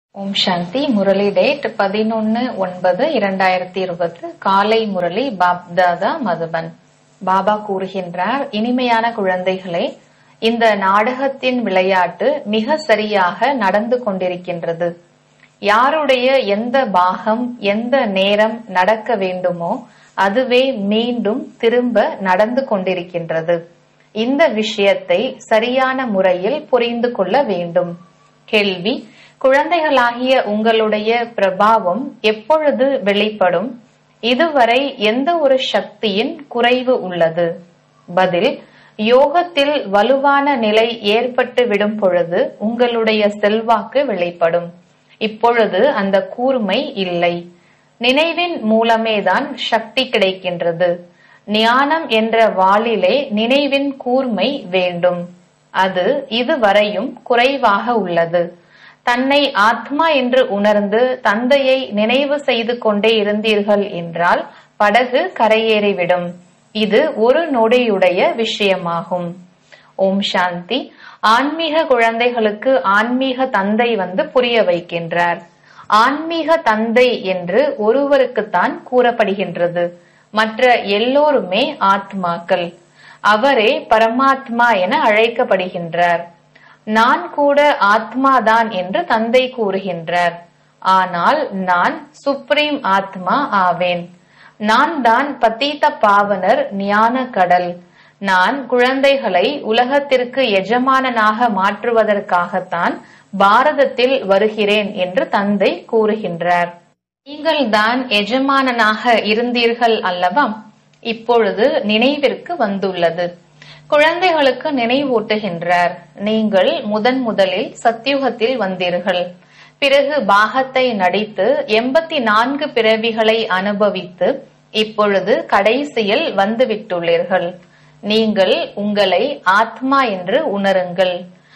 ஓம் சாந்தி Murali date பதினொன்னு ஒன்பது இரண்டாயிரத்தி இருபது காலை முரளி பாப்தாதா மதுபன் பாபா கூறுகின்றார் இனிமையான குழந்தைகளே இந்த நாடகத்தின் விளையாட்டு மிக சரியாக நடந்து கொண்டிருக்கின்றது யாருடைய எந்த பாகம் எந்த நேரம் நடக்க வேண்டுமோ அதுவே மீண்டும் திரும்ப நடந்து கொண்டிருக்கின்றது இந்த விஷயத்தை சரியான முறையில் புரிந்து கொள்ள வேண்டும் கேள்வி குழந்தைகளாகிய உங்களுடைய பிரபாவம் எப்பொழுது வெளிப்படும் இதுவரை எந்த ஒரு சக்தியின் குறைவு உள்ளது பதில் யோகத்தில் வலுவான நிலை ஏற்பட்டு விடும் பொழுது உங்களுடைய செல்வாக்கு வெளிப்படும் இப்பொழுது அந்த கூர்மை இல்லை நினைவின் மூலமேதான் சக்தி கிடைக்கின்றது ஞானம் என்ற வாளிலே நினைவின் கூர்மை வேண்டும் அது இதுவரையும் குறைவாக உள்ளது தன்னை ஆத்மா என்று உணர்ந்து தந்தையை நினைவு செய்து கொண்டே இருந்தீர்கள் என்றால் படகு கரையேறிவிடும் இது ஒரு நொடியுடைய விஷயமாகும் ஓம் சாந்தி ஆன்மீக குழந்தைகளுக்கு ஆன்மீக தந்தை வந்து புரிய வைக்கின்றார் ஆன்மீக தந்தை என்று ஒருவருக்குத்தான் கூறப்படுகின்றது மற்ற எல்லோருமே ஆத்மாக்கள் அவரே பரமாத்மா என அழைக்கப்படுகின்றார் நான் கூட ஆத்மாதான் என்று தந்தை கூறுகின்றார் ஆனால் நான் சுப்ரீம் ஆத்மா ஆவேன் நான் தான் பத்தீத்த பாவனர் ஞான கடல் நான் குழந்தைகளை உலகத்திற்கு எஜமானனாக மாற்றுவதற்காகத்தான் பாரதத்தில் வருகிறேன் என்று தந்தை கூறுகின்றார் நீங்கள் தான் எஜமானனாக இருந்தீர்கள் அல்லவா இப்பொழுது நினைவிற்கு வந்துள்ளது குழந்தைகளுக்கு நினைவூட்டுகின்றார் நீங்கள் முதன் முதலில் சத்தியுகத்தில் வந்தீர்கள் பிறகு பாகத்தை நடித்து எண்பத்தி நான்கு பிறவிகளை அனுபவித்து இப்பொழுது கடைசியில் வந்துவிட்டுள்ளீர்கள் நீங்கள் உங்களை ஆத்மா என்று உணருங்கள்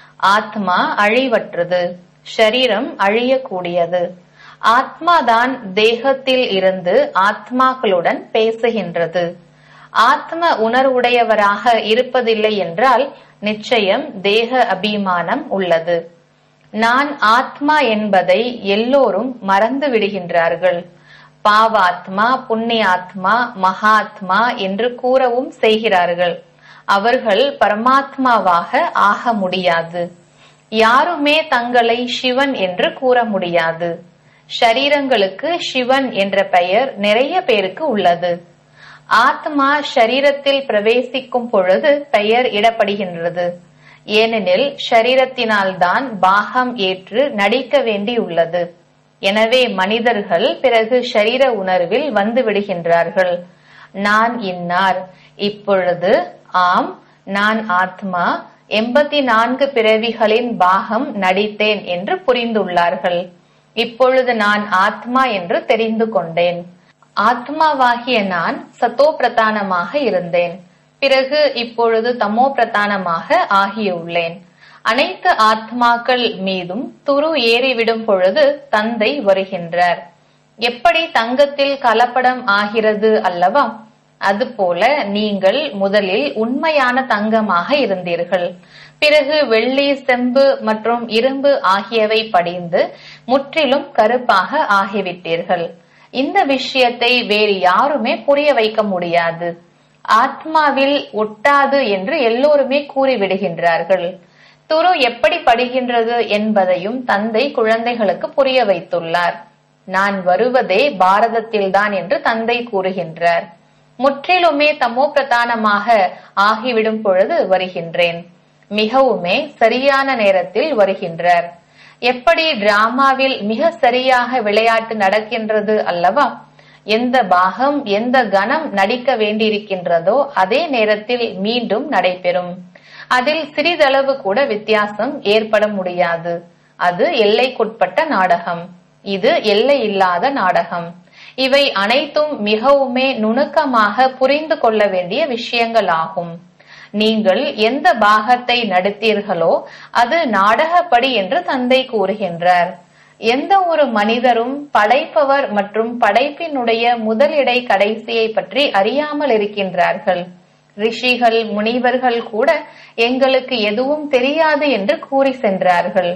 ஆத்மா அழிவற்றது ஷரீரம் அழியக்கூடியது ஆத்மாதான் தேகத்தில் இருந்து ஆத்மாக்களுடன் பேசுகின்றது ஆத்ம உணர்வுடையவராக இருப்பதில்லை என்றால் நிச்சயம் தேக அபிமானம் உள்ளது நான் ஆத்மா என்பதை எல்லோரும் மறந்து விடுகின்றார்கள் பாவாத்மா புண்ணியாத்மா மகாத்மா என்று கூறவும் செய்கிறார்கள் அவர்கள் பரமாத்மாவாக ஆக முடியாது யாருமே தங்களை சிவன் என்று கூற முடியாது ஷரீரங்களுக்கு சிவன் என்ற பெயர் நிறைய பேருக்கு உள்ளது ஆத்மா ஷரீரத்தில் பிரவேசிக்கும் பொழுது பெயர் இடப்படுகின்றது ஏனெனில் ஷரீரத்தினால்தான் பாகம் ஏற்று நடிக்க வேண்டியுள்ளது எனவே மனிதர்கள் பிறகு ஷரீர உணர்வில் வந்து விடுகின்றார்கள் நான் இன்னார் இப்பொழுது ஆம் நான் ஆத்மா எண்பத்தி நான்கு பிறவிகளின் பாகம் நடித்தேன் என்று புரிந்துள்ளார்கள் இப்பொழுது நான் ஆத்மா என்று தெரிந்து கொண்டேன் ஆத்மாவாகிய நான் சத்தோ பிரதானமாக இருந்தேன் பிறகு இப்பொழுது தமோ பிரதானமாக ஆகியுள்ளேன் அனைத்து ஆத்மாக்கள் மீதும் துரு ஏறிவிடும் பொழுது தந்தை வருகின்றார் எப்படி தங்கத்தில் கலப்படம் ஆகிறது அல்லவா அதுபோல நீங்கள் முதலில் உண்மையான தங்கமாக இருந்தீர்கள் பிறகு வெள்ளி செம்பு மற்றும் இரும்பு ஆகியவை படிந்து முற்றிலும் கருப்பாக ஆகிவிட்டீர்கள் இந்த விஷயத்தை வேறு யாருமே புரிய வைக்க முடியாது ஆத்மாவில் ஒட்டாது என்று எல்லோருமே கூறிவிடுகின்றார்கள் துரு எப்படி படுகின்றது என்பதையும் தந்தை குழந்தைகளுக்கு புரிய வைத்துள்ளார் நான் வருவதே பாரதத்தில்தான் என்று தந்தை கூறுகின்றார் முற்றிலுமே தமோ பிரதானமாக ஆகிவிடும் பொழுது வருகின்றேன் மிகவுமே சரியான நேரத்தில் வருகின்றார் எப்படி டிராமாவில் மிக சரியாக விளையாட்டு நடக்கின்றது அல்லவா எந்த பாகம் எந்த கணம் நடிக்க வேண்டியிருக்கின்றதோ அதே நேரத்தில் மீண்டும் நடைபெறும் அதில் சிறிதளவு கூட வித்தியாசம் ஏற்பட முடியாது அது எல்லைக்குட்பட்ட நாடகம் இது எல்லை இல்லாத நாடகம் இவை அனைத்தும் மிகவுமே நுணுக்கமாக புரிந்து கொள்ள வேண்டிய விஷயங்கள் ஆகும் நீங்கள் எந்த பாகத்தை நடித்தீர்களோ அது நாடகப்படி என்று தந்தை கூறுகின்றார் எந்த ஒரு மனிதரும் படைப்பவர் மற்றும் படைப்பினுடைய முதலிடை கடைசியை பற்றி அறியாமல் இருக்கின்றார்கள் ரிஷிகள் முனிவர்கள் கூட எங்களுக்கு எதுவும் தெரியாது என்று கூறி சென்றார்கள்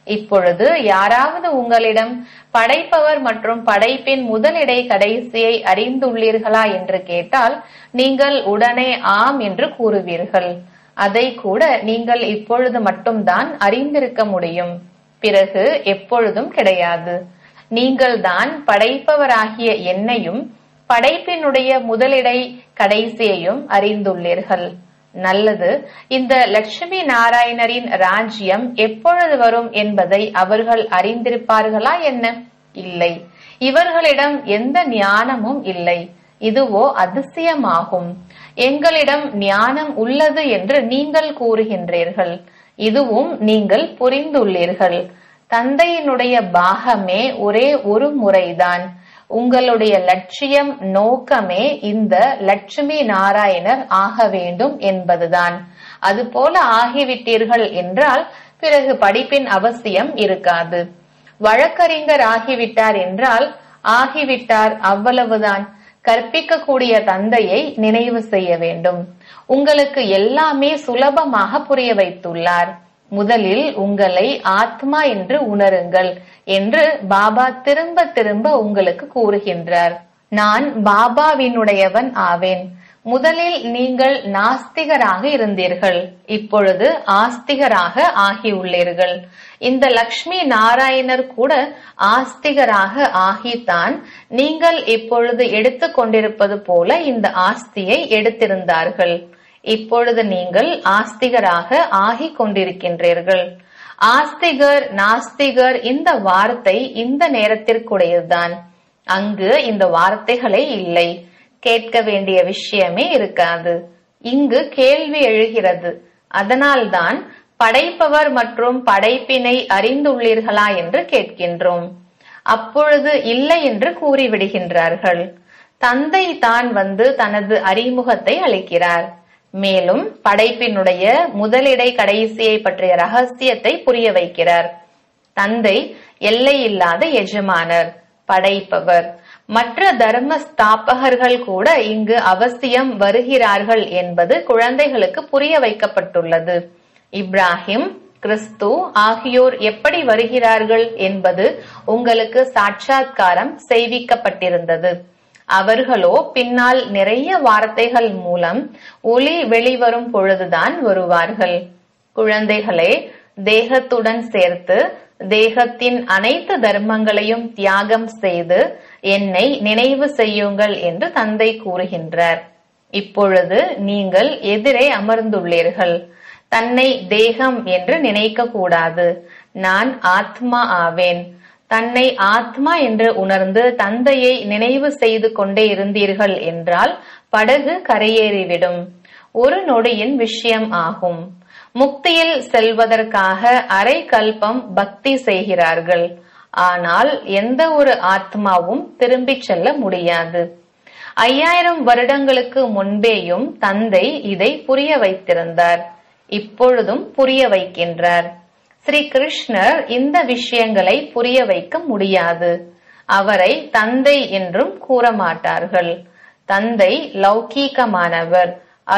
இப்பொழுது யாராவது உங்களிடம் படைப்பவர் மற்றும் படைப்பின் முதலிடை கடைசியை அறிந்துள்ளீர்களா என்று கேட்டால் நீங்கள் உடனே ஆம் என்று கூறுவீர்கள் அதை கூட நீங்கள் இப்பொழுது மட்டும்தான் அறிந்திருக்க முடியும் பிறகு எப்பொழுதும் கிடையாது நீங்கள்தான் படைப்பவராகிய என்னையும் படைப்பினுடைய முதலிடை கடைசியையும் அறிந்துள்ளீர்கள் நல்லது இந்த லட்சுமி நாராயணரின் ராஜ்யம் எப்பொழுது வரும் என்பதை அவர்கள் அறிந்திருப்பார்களா என்ன இல்லை இவர்களிடம் எந்த ஞானமும் இல்லை இதுவோ அதிசயமாகும் எங்களிடம் ஞானம் உள்ளது என்று நீங்கள் கூறுகின்றீர்கள் இதுவும் நீங்கள் புரிந்துள்ளீர்கள் தந்தையினுடைய பாகமே ஒரே ஒரு முறைதான் உங்களுடைய லட்சியம் நோக்கமே இந்த லட்சுமி நாராயணர் ஆக வேண்டும் என்பதுதான் அதுபோல ஆகிவிட்டீர்கள் என்றால் பிறகு படிப்பின் அவசியம் இருக்காது வழக்கறிஞர் ஆகிவிட்டார் என்றால் ஆகிவிட்டார் அவ்வளவுதான் கற்பிக்கக்கூடிய தந்தையை நினைவு செய்ய வேண்டும் உங்களுக்கு எல்லாமே சுலபமாக புரிய வைத்துள்ளார் முதலில் உங்களை ஆத்மா என்று உணருங்கள் என்று பாபா திரும்ப திரும்ப உங்களுக்கு கூறுகின்றார் நான் பாபாவினுடையவன் ஆவேன் முதலில் நீங்கள் நாஸ்திகராக இருந்தீர்கள் இப்பொழுது ஆஸ்திகராக ஆகியுள்ளீர்கள் இந்த லக்ஷ்மி நாராயணர் கூட ஆஸ்திகராக ஆகித்தான் நீங்கள் இப்பொழுது எடுத்துக் கொண்டிருப்பது போல இந்த ஆஸ்தியை எடுத்திருந்தார்கள் இப்பொழுது நீங்கள் ஆஸ்திகராக ஆகிக் கொண்டிருக்கின்றீர்கள் ஆஸ்திகர் நாஸ்திகர் இந்த வார்த்தை இந்த நேரத்திற்குடையதுதான் அங்கு இந்த வார்த்தைகளே இல்லை கேட்க வேண்டிய விஷயமே இருக்காது இங்கு கேள்வி எழுகிறது அதனால்தான் படைப்பவர் மற்றும் படைப்பினை அறிந்துள்ளீர்களா என்று கேட்கின்றோம் அப்பொழுது இல்லை என்று கூறிவிடுகின்றார்கள் தந்தை தான் வந்து தனது அறிமுகத்தை அளிக்கிறார் மேலும் படைப்பினுடைய முதலிடை கடைசியை பற்றிய ரகசியத்தை புரிய வைக்கிறார் தந்தை எல்லையில்லாத எஜமானர் படைப்பவர் மற்ற தர்ம ஸ்தாபகர்கள் கூட இங்கு அவசியம் வருகிறார்கள் என்பது குழந்தைகளுக்கு புரிய வைக்கப்பட்டுள்ளது இப்ராஹிம் கிறிஸ்து ஆகியோர் எப்படி வருகிறார்கள் என்பது உங்களுக்கு சாட்சாத்காரம் செய்விக்கப்பட்டிருந்தது அவர்களோ பின்னால் நிறைய வார்த்தைகள் மூலம் ஒளி வெளிவரும் பொழுதுதான் வருவார்கள் குழந்தைகளே தேகத்துடன் சேர்த்து தேகத்தின் அனைத்து தர்மங்களையும் தியாகம் செய்து என்னை நினைவு செய்யுங்கள் என்று தந்தை கூறுகின்றார் இப்பொழுது நீங்கள் எதிரே அமர்ந்துள்ளீர்கள் தன்னை தேகம் என்று நினைக்க கூடாது நான் ஆத்மா ஆவேன் தன்னை ஆத்மா என்று உணர்ந்து தந்தையை நினைவு செய்து கொண்டே இருந்தீர்கள் என்றால் படகு கரையேறிவிடும் ஒரு நொடியின் விஷயம் ஆகும் முக்தியில் செல்வதற்காக அரை கல்பம் பக்தி செய்கிறார்கள் ஆனால் எந்த ஒரு ஆத்மாவும் திரும்பிச் செல்ல முடியாது ஐயாயிரம் வருடங்களுக்கு முன்பேயும் தந்தை இதை புரிய வைத்திருந்தார் இப்பொழுதும் புரிய வைக்கின்றார் ஸ்ரீ கிருஷ்ணர் இந்த விஷயங்களை புரிய வைக்க முடியாது அவரை தந்தை என்றும் கூற மாட்டார்கள் தந்தை லௌகீகமானவர்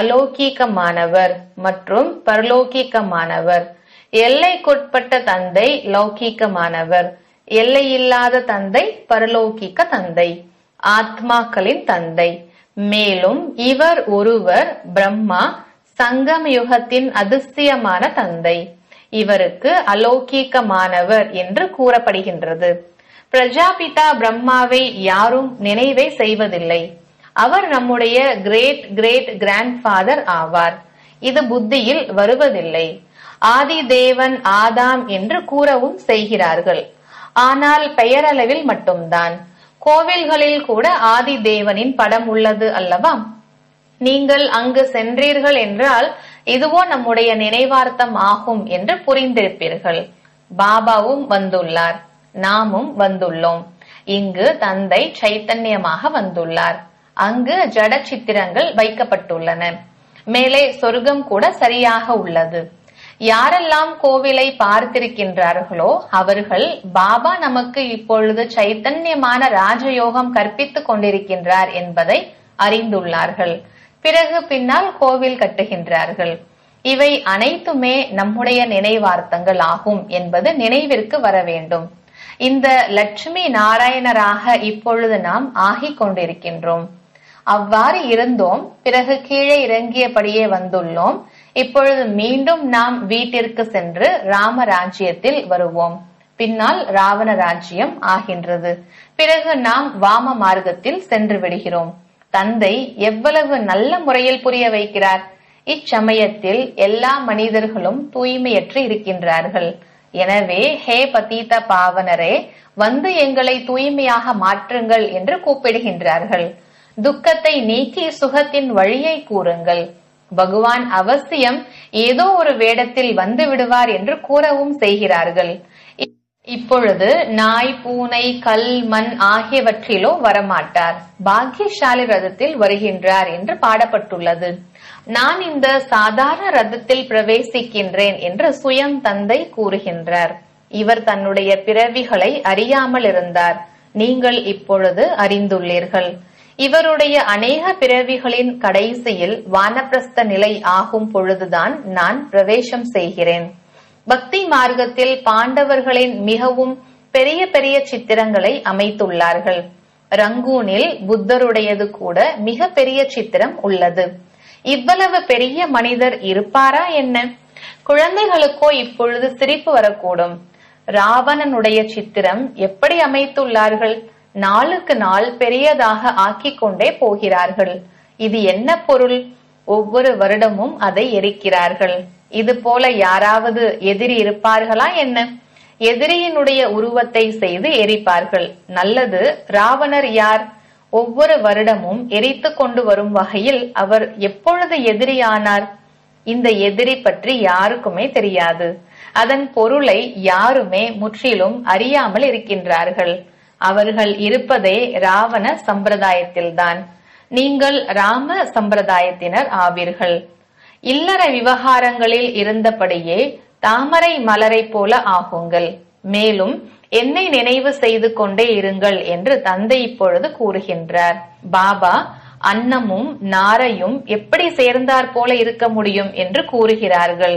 அலௌகீகமானவர் மற்றும் பரலோகீகமானவர் எல்லைக்குட்பட்ட தந்தை லௌகீகமானவர் எல்லையில்லாத தந்தை பரலோகிக்க தந்தை ஆத்மாக்களின் தந்தை மேலும் இவர் ஒருவர் பிரம்மா சங்கம் யுகத்தின் அதிசயமான தந்தை இவருக்கு அலௌகீகமானவர் என்று கூறப்படுகின்றது பிரஜாபிதா பிரம்மாவை யாரும் நினைவே செய்வதில்லை அவர் நம்முடைய கிரேட் கிரேட் கிராண்ட்ஃபாதர் ஆவார் இது புத்தியில் வருவதில்லை ஆதி தேவன் ஆதாம் என்று கூறவும் செய்கிறார்கள் ஆனால் பெயரளவில் மட்டும்தான் கோவில்களில் கூட ஆதி தேவனின் படம் உள்ளது அல்லவா நீங்கள் அங்கு சென்றீர்கள் என்றால் இதுவோ நம்முடைய நினைவார்த்தம் ஆகும் என்று புரிந்திருப்பீர்கள் பாபாவும் வந்துள்ளார் நாமும் வந்துள்ளோம் இங்கு தந்தை சைத்தன்யமாக வந்துள்ளார் அங்கு ஜட சித்திரங்கள் வைக்கப்பட்டுள்ளன மேலே சொர்க்கம் கூட சரியாக உள்ளது யாரெல்லாம் கோவிலை பார்த்திருக்கின்றார்களோ அவர்கள் பாபா நமக்கு இப்பொழுது சைத்தன்யமான ராஜயோகம் கற்பித்துக் கொண்டிருக்கின்றார் என்பதை அறிந்துள்ளார்கள் பிறகு பின்னால் கோவில் கட்டுகின்றார்கள் இவை அனைத்துமே நம்முடைய நினைவார்த்தங்கள் ஆகும் என்பது நினைவிற்கு வர வேண்டும் இந்த லட்சுமி நாராயணராக இப்பொழுது நாம் ஆகிக் கொண்டிருக்கின்றோம் அவ்வாறு இருந்தோம் பிறகு கீழே இறங்கியபடியே வந்துள்ளோம் இப்பொழுது மீண்டும் நாம் வீட்டிற்கு சென்று ராமராஜ்யத்தில் வருவோம் பின்னால் ராவண ராஜ்யம் ஆகின்றது பிறகு நாம் வாம மார்க்கத்தில் சென்று விடுகிறோம் தந்தை எவ்வளவு நல்ல முறையில் புரிய வைக்கிறார் இச்சமயத்தில் எல்லா மனிதர்களும் தூய்மையற்று இருக்கின்றார்கள் எனவே ஹே பதீத பாவனரே வந்து எங்களை தூய்மையாக மாற்றுங்கள் என்று கூப்பிடுகின்றார்கள் துக்கத்தை நீக்கி சுகத்தின் வழியை கூறுங்கள் பகவான் அவசியம் ஏதோ ஒரு வேடத்தில் வந்து விடுவார் என்று கூறவும் செய்கிறார்கள் இப்பொழுது நாய் பூனை கல் மண் ஆகியவற்றிலோ வரமாட்டார் பாக்கியசாலி ரதத்தில் வருகின்றார் என்று பாடப்பட்டுள்ளது நான் இந்த சாதாரண ரதத்தில் பிரவேசிக்கின்றேன் என்று சுயம் தந்தை கூறுகின்றார் இவர் தன்னுடைய பிறவிகளை அறியாமல் இருந்தார் நீங்கள் இப்பொழுது அறிந்துள்ளீர்கள் இவருடைய அநேக பிறவிகளின் கடைசியில் வானப்பிரஸ்த நிலை ஆகும் பொழுதுதான் நான் பிரவேசம் செய்கிறேன் பக்தி மார்க்கத்தில் பாண்டவர்களின் மிகவும் பெரிய பெரிய சித்திரங்களை அமைத்துள்ளார்கள் ரங்கூனில் புத்தருடையது கூட மிக பெரிய சித்திரம் உள்ளது இவ்வளவு பெரிய மனிதர் இருப்பாரா என்ன குழந்தைகளுக்கோ இப்பொழுது சிரிப்பு வரக்கூடும் ராவணனுடைய சித்திரம் எப்படி அமைத்துள்ளார்கள் நாளுக்கு நாள் பெரியதாக ஆக்கிக் கொண்டே போகிறார்கள் இது என்ன பொருள் ஒவ்வொரு வருடமும் அதை எரிக்கிறார்கள் இது போல யாராவது எதிரி இருப்பார்களா என்ன எதிரியினுடைய உருவத்தை செய்து எரிப்பார்கள் நல்லது ராவணர் யார் ஒவ்வொரு வருடமும் எரித்து கொண்டு வரும் வகையில் அவர் எப்பொழுது எதிரியானார் இந்த எதிரி பற்றி யாருக்குமே தெரியாது அதன் பொருளை யாருமே முற்றிலும் அறியாமல் இருக்கின்றார்கள் அவர்கள் இருப்பதே ராவண சம்பிரதாயத்தில்தான் நீங்கள் ராம சம்பிரதாயத்தினர் ஆவீர்கள் இல்லற விவகாரங்களில் இருந்தபடியே தாமரை மலரை போல ஆகுங்கள் மேலும் என்னை நினைவு செய்து கொண்டே இருங்கள் என்று தந்தை இப்பொழுது கூறுகின்றார் பாபா அன்னமும் நாரையும் எப்படி சேர்ந்தாற் போல இருக்க முடியும் என்று கூறுகிறார்கள்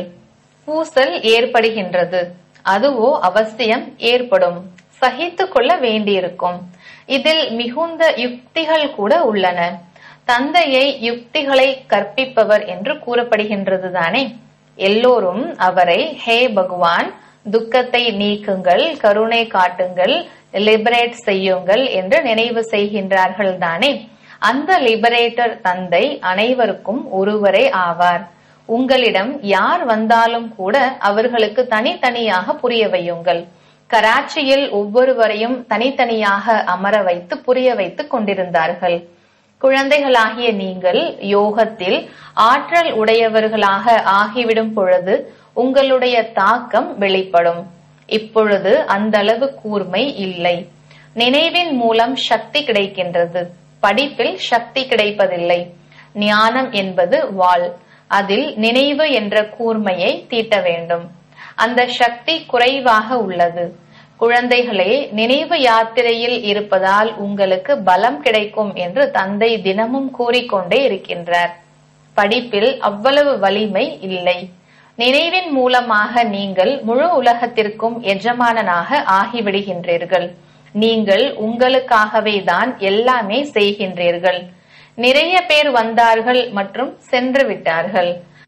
பூசல் ஏற்படுகின்றது அதுவோ அவசியம் ஏற்படும் சகித்து கொள்ள வேண்டியிருக்கும் இதில் மிகுந்த யுக்திகள் கூட உள்ளன தந்தையை யுக்திகளை கற்பிப்பவர் என்று கூறப்படுகின்றது தானே எல்லோரும் அவரை ஹே பகவான் துக்கத்தை நீக்குங்கள் கருணை காட்டுங்கள் லிபரேட் செய்யுங்கள் என்று நினைவு செய்கின்றார்கள் தானே அந்த லிபரேட்டர் தந்தை அனைவருக்கும் ஒருவரே ஆவார் உங்களிடம் யார் வந்தாலும் கூட அவர்களுக்கு தனித்தனியாக புரிய வையுங்கள் கராச்சியில் ஒவ்வொருவரையும் தனித்தனியாக அமர வைத்து புரிய வைத்துக் கொண்டிருந்தார்கள் குழந்தைகளாகிய நீங்கள் யோகத்தில் ஆற்றல் உடையவர்களாக ஆகிவிடும் பொழுது உங்களுடைய தாக்கம் வெளிப்படும் இப்பொழுது அந்த அளவு கூர்மை இல்லை நினைவின் மூலம் சக்தி கிடைக்கின்றது படிப்பில் சக்தி கிடைப்பதில்லை ஞானம் என்பது வாள் அதில் நினைவு என்ற கூர்மையை தீட்ட வேண்டும் அந்த சக்தி குறைவாக உள்ளது குழந்தைகளே நினைவு யாத்திரையில் இருப்பதால் உங்களுக்கு பலம் கிடைக்கும் என்று தந்தை தினமும் கூறிக்கொண்டே இருக்கின்றார் படிப்பில் அவ்வளவு வலிமை இல்லை நினைவின் மூலமாக நீங்கள் முழு உலகத்திற்கும் எஜமானனாக ஆகிவிடுகின்றீர்கள் நீங்கள் உங்களுக்காகவே தான் எல்லாமே செய்கின்றீர்கள் நிறைய பேர் வந்தார்கள் மற்றும் சென்று விட்டார்கள்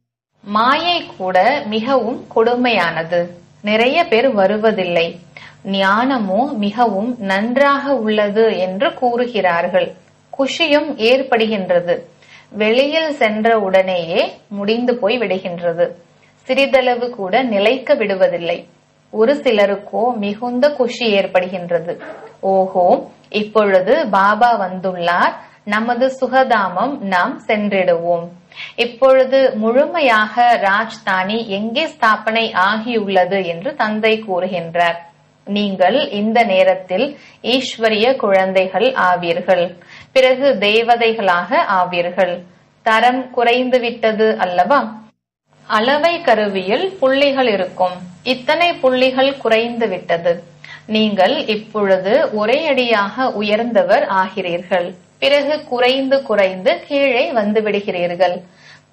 மாயை கூட மிகவும் கொடுமையானது நிறைய பேர் வருவதில்லை ஞானமோ மிகவும் நன்றாக உள்ளது என்று கூறுகிறார்கள் குஷியும் ஏற்படுகின்றது வெளியில் சென்ற உடனேயே முடிந்து போய் விடுகின்றது சிறிதளவு கூட நிலைக்க விடுவதில்லை ஒரு சிலருக்கோ மிகுந்த குஷி ஏற்படுகின்றது ஓஹோ இப்பொழுது பாபா வந்துள்ளார் நமது சுகதாமம் நாம் சென்றிடுவோம் இப்பொழுது முழுமையாக ராஜ்தானி எங்கே ஸ்தாபனை ஆகியுள்ளது என்று தந்தை கூறுகின்றார் நீங்கள் இந்த நேரத்தில் ஈஸ்வரிய குழந்தைகள் ஆவீர்கள் பிறகு தேவதைகளாக ஆவீர்கள் தரம் குறைந்து விட்டது அல்லவா அளவை கருவியில் புள்ளிகள் இருக்கும் இத்தனை புள்ளிகள் குறைந்து விட்டது நீங்கள் இப்பொழுது ஒரே அடியாக உயர்ந்தவர் ஆகிறீர்கள் பிறகு குறைந்து குறைந்து கீழே வந்து விடுகிறீர்கள்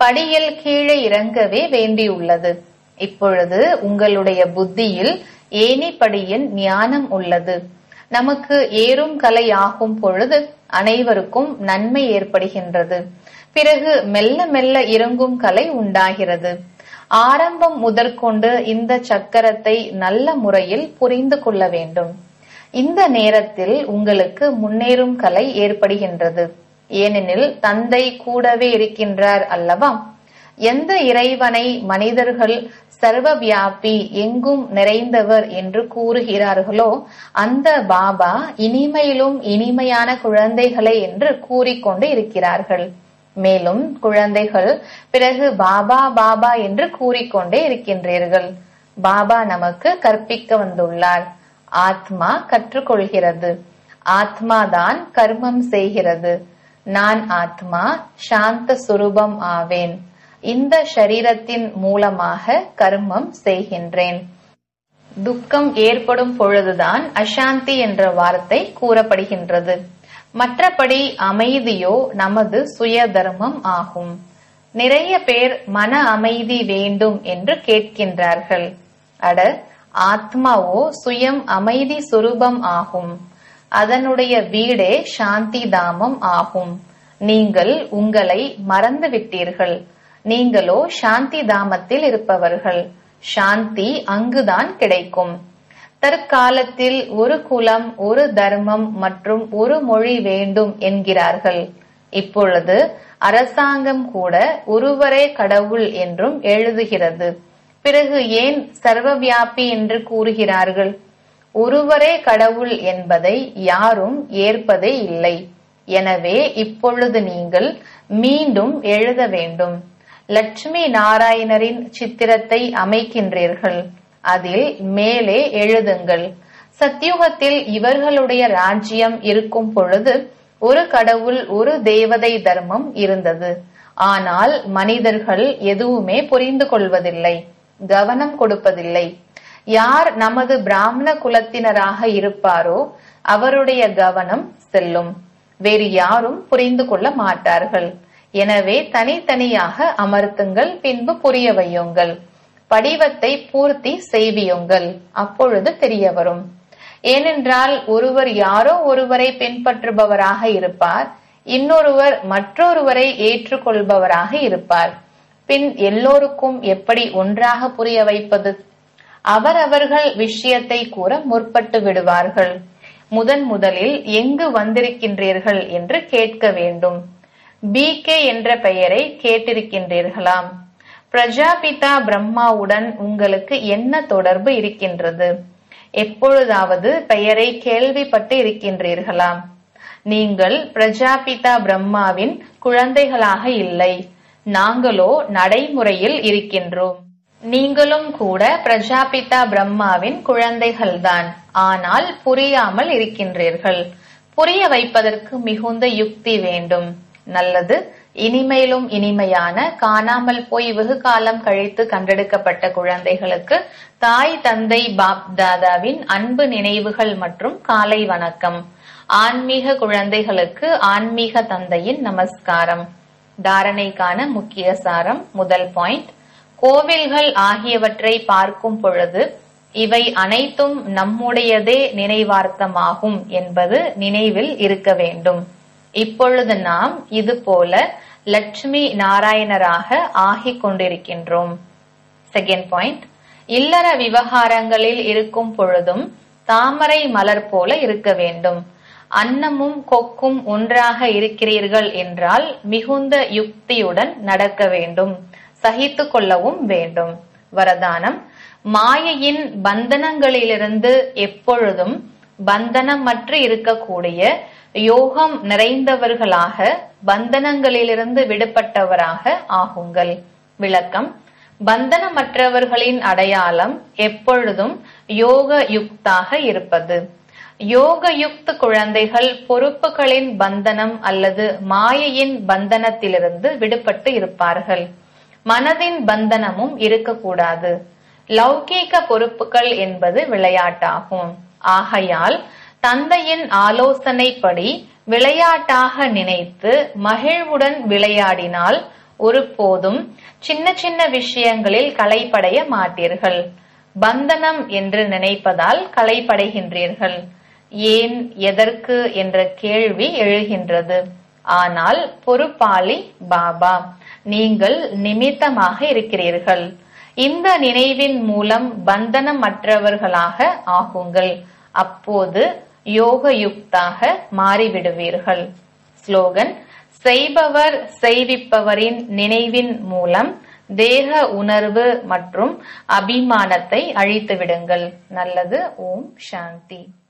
படியில் கீழே இறங்கவே வேண்டியுள்ளது இப்பொழுது உங்களுடைய புத்தியில் ஏணிப்படியின் ஞானம் உள்ளது நமக்கு ஏறும் கலை ஆகும் பொழுது அனைவருக்கும் நன்மை ஏற்படுகின்றது பிறகு மெல்ல மெல்ல இறங்கும் கலை உண்டாகிறது ஆரம்பம் முதற்கொண்டு இந்த சக்கரத்தை நல்ல முறையில் புரிந்து கொள்ள வேண்டும் இந்த நேரத்தில் உங்களுக்கு முன்னேறும் கலை ஏற்படுகின்றது ஏனெனில் தந்தை கூடவே இருக்கின்றார் அல்லவா எந்த இறைவனை மனிதர்கள் சர்வ வியாபி எங்கும் நிறைந்தவர் என்று கூறுகிறார்களோ அந்த பாபா இனிமையிலும் இனிமையான குழந்தைகளை என்று கூறிக்கொண்டு இருக்கிறார்கள் மேலும் குழந்தைகள் பிறகு பாபா பாபா என்று கூறிக்கொண்டே இருக்கின்றீர்கள் பாபா நமக்கு கற்பிக்க வந்துள்ளார் ஆத்மா கற்றுக்கொள்கிறது ஆத்மாதான் கர்மம் செய்கிறது நான் ஆத்மா சாந்த சுரூபம் ஆவேன் இந்த ஷரீரத்தின் மூலமாக கர்மம் செய்கின்றேன் துக்கம் ஏற்படும் பொழுதுதான் அசாந்தி என்ற வார்த்தை கூறப்படுகின்றது மற்றபடி அமைதியோ நமது சுய தர்மம் ஆகும் நிறைய பேர் மன அமைதி வேண்டும் என்று கேட்கின்றார்கள் அட ஆத்மாவோ சுயம் அமைதி சுரூபம் ஆகும் அதனுடைய வீடே சாந்தி தாமம் ஆகும் நீங்கள் உங்களை மறந்து விட்டீர்கள் நீங்களோ சாந்தி தாமத்தில் இருப்பவர்கள் சாந்தி அங்குதான் கிடைக்கும் தற்காலத்தில் ஒரு குலம் ஒரு தர்மம் மற்றும் ஒரு மொழி வேண்டும் என்கிறார்கள் இப்பொழுது அரசாங்கம் கூட ஒருவரே கடவுள் என்றும் எழுதுகிறது பிறகு ஏன் சர்வவியாபி என்று கூறுகிறார்கள் ஒருவரே கடவுள் என்பதை யாரும் ஏற்பதே இல்லை எனவே இப்பொழுது நீங்கள் மீண்டும் எழுத வேண்டும் லட்சுமி நாராயணரின் சித்திரத்தை அமைக்கின்றீர்கள் அதில் மேலே எழுதுங்கள் சத்யுகத்தில் இவர்களுடைய ராஜ்யம் இருக்கும் பொழுது ஒரு கடவுள் ஒரு தேவதை தர்மம் இருந்தது ஆனால் மனிதர்கள் எதுவுமே புரிந்து கொள்வதில்லை கவனம் கொடுப்பதில்லை யார் நமது பிராமண குலத்தினராக இருப்பாரோ அவருடைய கவனம் செல்லும் வேறு யாரும் புரிந்து கொள்ள மாட்டார்கள் எனவே தனித்தனியாக அமர்த்துங்கள் பின்பு புரிய வையுங்கள் படிவத்தை பூர்த்தி செய்வியுங்கள் அப்பொழுது தெரிய வரும் ஏனென்றால் ஒருவர் யாரோ ஒருவரை பின்பற்றுபவராக இருப்பார் இன்னொருவர் மற்றொருவரை ஏற்றுக்கொள்பவராக இருப்பார் பின் எல்லோருக்கும் எப்படி ஒன்றாக புரிய வைப்பது அவரவர்கள் விஷயத்தை கூற முற்பட்டு விடுவார்கள் முதன் முதலில் எங்கு வந்திருக்கின்றீர்கள் என்று கேட்க வேண்டும் பி கே என்ற பெயரை கேட்டிருக்கின்றீர்களாம் பிரஜாபிதா பிரம்மாவுடன் உங்களுக்கு என்ன தொடர்பு இருக்கின்றது எப்பொழுதாவது பெயரை கேள்விப்பட்டு இருக்கின்றீர்களாம் நீங்கள் பிரஜாபிதா பிரம்மாவின் குழந்தைகளாக இல்லை நாங்களோ நடைமுறையில் இருக்கின்றோம் நீங்களும் கூட பிரஜாபிதா பிரம்மாவின் குழந்தைகள்தான் ஆனால் புரியாமல் இருக்கின்றீர்கள் புரிய வைப்பதற்கு மிகுந்த யுக்தி வேண்டும் நல்லது இனிமையிலும் இனிமையான காணாமல் போய் வெகு காலம் கழித்து கண்டெடுக்கப்பட்ட குழந்தைகளுக்கு தாய் தந்தை பாப் தாதாவின் அன்பு நினைவுகள் மற்றும் காலை வணக்கம் ஆன்மீக குழந்தைகளுக்கு ஆன்மீக தந்தையின் நமஸ்காரம் தாரணைக்கான முக்கிய சாரம் முதல் பாயிண்ட் கோவில்கள் ஆகியவற்றை பார்க்கும் பொழுது இவை அனைத்தும் நம்முடையதே நினைவார்த்தமாகும் என்பது நினைவில் இருக்க வேண்டும் இப்பொழுது நாம் இது போல லட்சுமி நாராயணராக ஆகிக் கொண்டிருக்கின்றோம் செகண்ட் பாயிண்ட் இல்லற விவகாரங்களில் இருக்கும் பொழுதும் தாமரை மலர் போல இருக்க வேண்டும் அன்னமும் கொக்கும் ஒன்றாக இருக்கிறீர்கள் என்றால் மிகுந்த யுக்தியுடன் நடக்க வேண்டும் சகித்து கொள்ளவும் வேண்டும் வரதானம் மாயையின் பந்தனங்களிலிருந்து எப்பொழுதும் பந்தனமற்று இருக்கக்கூடிய யோகம் நிறைந்தவர்களாக பந்தனங்களிலிருந்து விடுபட்டவராக ஆகுங்கள் விளக்கம் பந்தனமற்றவர்களின் அடையாளம் எப்பொழுதும் யோக யுக்தாக இருப்பது யோக யுக்த குழந்தைகள் பொறுப்புகளின் பந்தனம் அல்லது மாயையின் பந்தனத்திலிருந்து விடுபட்டு இருப்பார்கள் மனதின் பந்தனமும் இருக்கக்கூடாது லௌகீக பொறுப்புகள் என்பது விளையாட்டாகும் ஆகையால் தந்தையின் ஆலோசனைப்படி விளையாட்டாக நினைத்து மகிழ்வுடன் விளையாடினால் ஒருபோதும் சின்ன சின்ன விஷயங்களில் களைப்படைய மாட்டீர்கள் பந்தனம் என்று நினைப்பதால் களைப்படைகின்றீர்கள் ஏன் எதற்கு என்ற கேள்வி எழுகின்றது ஆனால் பொறுப்பாளி பாபா நீங்கள் நிமித்தமாக இருக்கிறீர்கள் இந்த நினைவின் மூலம் பந்தனமற்றவர்களாக ஆகுங்கள் அப்போது யோகயுக்தாக மாறிவிடுவீர்கள் ஸ்லோகன் செய்பவர் செய்விப்பவரின் நினைவின் மூலம் தேக உணர்வு மற்றும் அபிமானத்தை அழித்து விடுங்கள் நல்லது ஓம் சாந்தி